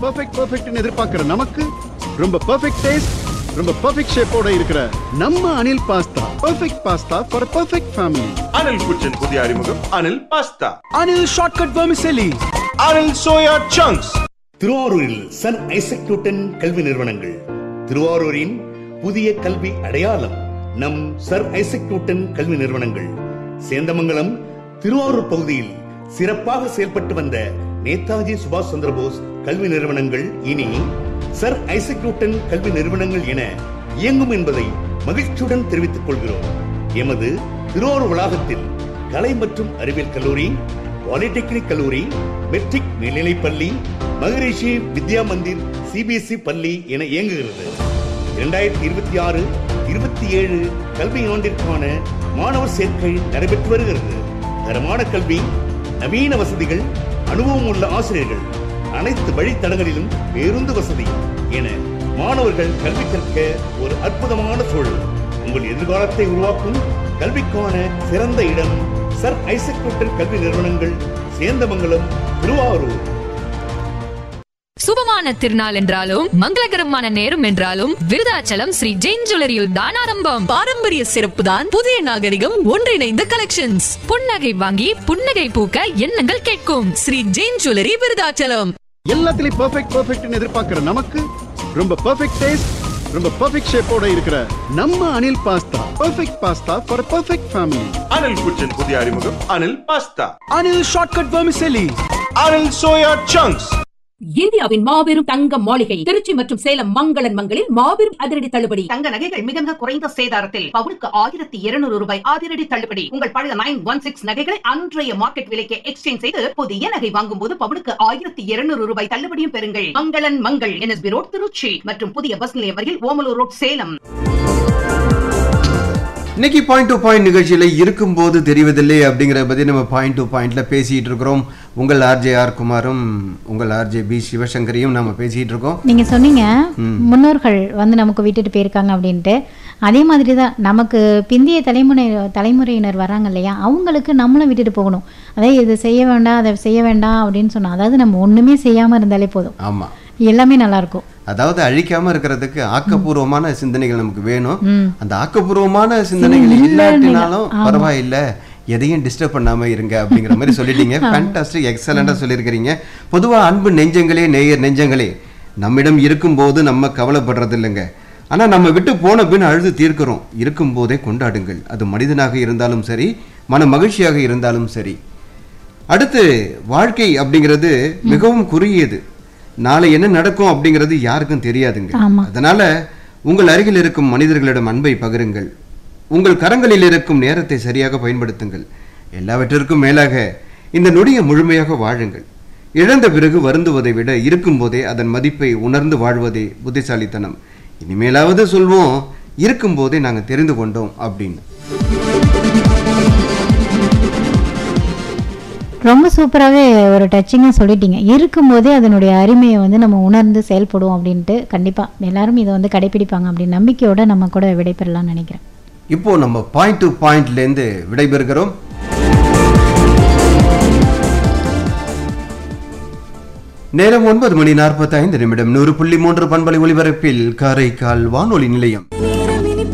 Perfect பெர்ஃபெக்ட்னு எதிர்பார்க்கிற நமக்கு ரொம்ப பெர்ஃபெக்ட் டேஸ்ட் ரொம்ப பெர்ஃபெக்ட் ஷேப்போட இருக்கிற நம்ம Anil pasta perfect pasta for perfect family Anil kitchen புதிய அறிமுகம் Anil pasta Anil shortcut vermicelli Anil soya chunks திருவாரூரில் சன் ஐசக் நியூட்டன் கல்வி நிறுவனங்கள் திருவாரூரின் புதிய கல்வி அடையாளம் நம் சர் ஐசக் நியூட்டன் கல்வி நிறுவனங்கள் சேந்தமங்கலம் திருவாரூர் பகுதியில் சிறப்பாக செயல்பட்டு வந்த நேதாஜி சுபாஷ் சந்திரபோஸ் கல்வி நிறுவனங்கள் இனி சர் ஐசக் நியூட்டன் கல்வி நிறுவனங்கள் என இயங்கும் என்பதை மகிழ்ச்சியுடன் தெரிவித்துக் கொள்கிறோம் எமது திருவாரூர் வளாகத்தில் கலை மற்றும் அறிவியல் கல்லூரி பாலிடெக்னிக் கல்லூரி மெட்ரிக் மேல்நிலைப் பள்ளி மகரிஷி வித்யா மந்திர் சிபிஎஸ்இ பள்ளி என இயங்குகிறது இரண்டாயிரத்தி இருபத்தி ஆறு இருபத்தி ஏழு கல்வி ஆண்டிற்கான மாணவர் சேர்க்கை நடைபெற்று வருகிறது தரமான கல்வி நவீன வசதிகள் அனுபவம் உள்ள ஆசிரியர்கள் அனைத்து வழித்தடங்களிலும் பேருந்து வசதி என மாணவர்கள் கல்வி கற்க ஒரு அற்புதமான சூழல் உங்கள் எதிர்காலத்தை உருவாக்கும் கல்விக்கான சிறந்த இடம் சர் ஐசக் நியூட்டன் கல்வி நிறுவனங்கள் சேந்தமங்கலம் திருவாரூர் சுபமான திருநாள் என்றாலும் மங்களகரமான நேரம் என்றாலும் விருதாச்சலம் ஸ்ரீ ஜெயின் ஜுவல்லரியில் தான் ஆரம்பம் பாரம்பரிய சிறப்பு தான் புதிய நாகரிகம் ஒன்றிணைந்த கலெக்ஷன்ஸ் புன்னகை வாங்கி புன்னகை பூக்க எண்ணங்கள் கேட்கும் ஸ்ரீ ஜெயின் ஜுவல்லரி விருதாச்சலம் எல்லாத்துலயும் பெர்ஃபெக்ட் பெர்ஃபெக்ட்னு எதிர்பார்க்கிற நமக்கு ரொம்ப பெர்ஃபெக்ட் டேஸ்ட் ரொம்ப பெர்ஃபெக்ட் ஷேப்போட இருக்கிற நம்ம Anil pasta perfect pasta for perfect family Anil kitchen புதிய அறிமுகம் Anil pasta Anil shortcut vermicelli Anil soya chunks இந்தியாவின் மாபெரும் தங்க மாளிகை திருச்சி மற்றும் சேலம் மங்களன் மங்களில் மாபெரும் அதிரடி தள்ளுபடி தங்க நகைகள் மிக மிக குறைந்த சேதாரத்தில் பவுனுக்கு ஆயிரத்தி இருநூறு ரூபாய் அதிரடி தள்ளுபடி உங்கள் பழைய நைன் ஒன் சிக்ஸ் நகைகளை அன்றைய மார்க்கெட் விலைக்கு எக்ஸ்சேஞ்ச் செய்து புதிய நகை வாங்கும் போது பவுனுக்கு ஆயிரத்தி இருநூறு ரூபாய் தள்ளுபடியும் பெறுங்கள் மங்களன் மங்கள் என்எஸ்பி ரோட் திருச்சி மற்றும் புதிய பஸ் நிலையம் வரையில் ஓமலூர் ரோட் சேலம் இன்னைக்கு பாயிண்ட் டு பாயிண்ட் நிகழ்ச்சியில் இருக்கும்போது தெரிவதில்லை அப்படிங்கிற பற்றி நம்ம பாயிண்ட் டு பாயிண்ட்ல பேசிட்டு இருக்கிறோம் உங்கள் ஆர்ஜே ஆர் குமாரும் உங்கள் ஆர்ஜே பி சிவசங்கரியும் நம்ம பேசிட்டு இருக்கோம் நீங்க சொன்னீங்க முன்னோர்கள் வந்து நமக்கு விட்டுட்டு போயிருக்காங்க அப்படின்ட்டு அதே மாதிரி தான் நமக்கு பிந்திய தலைமுறை தலைமுறையினர் வராங்க இல்லையா அவங்களுக்கு நம்மளும் விட்டுட்டு போகணும் அதாவது இது செய்ய வேண்டாம் அதை செய்ய வேண்டாம் அப்படின்னு சொன்னா அதாவது நம்ம ஒண்ணுமே செய்யாம இருந்தாலே போதும் ஆமா எல்லாமே நல்லா இருக்கும் அதாவது அழிக்காம இருக்கிறதுக்கு ஆக்கப்பூர்வமான சிந்தனைகள் நமக்கு வேணும் ம். அந்த ஆக்கப்பூர்வமான சிந்தனைகள் சிந்தனை இல்லாட்டினாலும் ஆமா. பரவாயில்ல எதையும் டிஸ்டர்ப் பண்ணாம இருங்க அப்படிங்கிற மாதிரி சொல்லிட்டீங்க ஃபேண்டாஸ்டிக் எக்ஸலண்டா சொல்லியிருக்கிறீங்க பொதுவா அன்பு நெஞ்சங்களே நேயர் நெஞ்சங்களே நம்மிடம் இருக்கும்போது நம்ம கவலைப்படுறது இல்லைங்க ஆனா நம்ம விட்டு போன பின் அழுது தீர்க்கிறோம் இருக்கும்போதே கொண்டாடுங்கள் அது மனிதனாக இருந்தாலும் சரி மன மகிழ்ச்சியாக இருந்தாலும் சரி அடுத்து வாழ்க்கை அப்படிங்கிறது மிகவும் குறுகியது நாளை என்ன நடக்கும் அப்படிங்கிறது யாருக்கும் தெரியாதுங்க ஆமா. அதனால உங்கள் அருகில் இருக்கும் மனிதர்களிடம் அன்பை பகிருங்கள் உங்கள் கரங்களில் இருக்கும் நேரத்தை சரியாக பயன்படுத்துங்கள் எல்லாவற்றிற்கும் மேலாக இந்த நொடியை முழுமையாக வாழுங்கள் இழந்த பிறகு வருந்துவதை விட இருக்கும்போதே அதன் மதிப்பை உணர்ந்து வாழ்வதே புத்திசாலித்தனம் இனிமேலாவது சொல்வோம் இருக்கும்போதே நாங்கள் தெரிந்து கொண்டோம் அப்படின்னு ரொம்ப சூப்பராகவே ஒரு டச்சிங்காக சொல்லிட்டீங்க இருக்கும்போதே அதனுடைய அருமையை வந்து நம்ம உணர்ந்து செயல்படுவோம் அப்படின்ட்டு கண்டிப்பாக எல்லாரும் இதை வந்து கடைபிடிப்பாங்க அப்படின்னு நம்பிக்கையோட நம்ம கூட விடைபெறலாம்னு நினைக்கிறேன் இப்போ நம்ம பாயிண்ட் டு பாயிண்ட்லேருந்து விடைபெறுகிறோம் நேரம் ஒன்பது மணி நாற்பத்தைந்து நிமிடம் நூறு புள்ளி மூன்று பண்பலை ஒலிபரப்பில் காரைக்கால் வானொலி நிலையம்